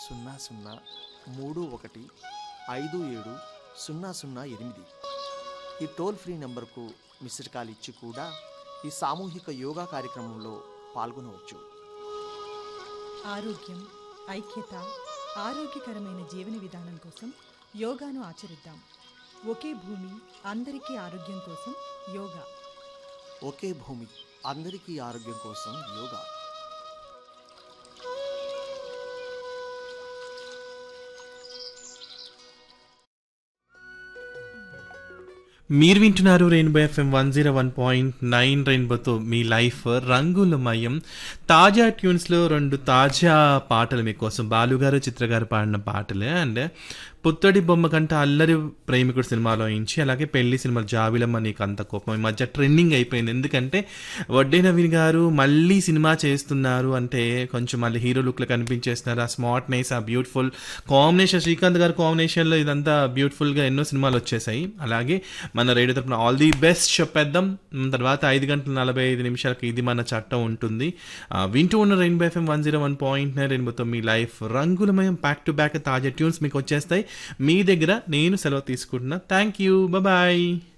సున్నా సున్నా మూడు ఒకటి ఐదు ఏడు సున్నా సున్నా ఎనిమిది ఈ టోల్ ఫ్రీ నెంబర్కు మిస్డ్ కాల్ ఇచ్చి కూడా ఈ సామూహిక యోగా కార్యక్రమంలో పాల్గొనవచ్చు ఆరోగ్యం ఐక్యత ఆరోగ్యకరమైన జీవన విధానం కోసం యోగాను ఆచరిద్దాం ఒకే భూమి అందరికీ ఆరోగ్యం కోసం యోగా ఒకే భూమి అందరికీ ఆరోగ్యం కోసం యోగా మీరు వింటున్నారు Rainbow FM one zero one point nine రెయిన్బోతో మీ లైఫ్ రంగులమయం తాజా ట్యూన్స్లో రెండు తాజా పాటలు మీకోసం బాలుగారు చిత్రగారు పాడిన పాటలే అండ్ పుత్తడి బొమ్మ కంటే అల్లరి ప్రేమికుడు సినిమాలో ఇంచి అలాగే పెళ్లి సినిమా జాబిలమ్మ నీకు అంత కోపం ఈ మధ్య ట్రెండింగ్ అయిపోయింది ఎందుకంటే వడ్డే నవీన్ గారు మళ్ళీ సినిమా చేస్తున్నారు అంటే కొంచెం మళ్ళీ హీరో లుక్లో కనిపించేస్తున్నారు ఆ స్మార్ట్నెస్ ఆ బ్యూటిఫుల్ కాంబినేషన్ శ్రీకాంత్ గారి కాంబినేషన్లో ఇదంతా బ్యూటిఫుల్గా ఎన్నో సినిమాలు వచ్చేసాయి అలాగే మన రేడియో తరపున ఆల్ ది బెస్ట్ చెప్పేద్దాం ఉమ్, తర్వాత ఐదు గంటల నలభై ఐదు నిమిషాలకి ఇది మన చట్టం ఉంటుంది ఆ, వింటూ ఉన్న Rainbow FM one zero one point nine రెయిన్బోతో మీ లైఫ్ రంగులమయం బ్యాక్ టు బ్యాక్ తాజా ట్యూన్స్ మీకు వచ్చేస్తాయి మీ దగ్గర నేను సెలవు తీసుకుంటున్నా థ్యాంక్ యూ బాయ్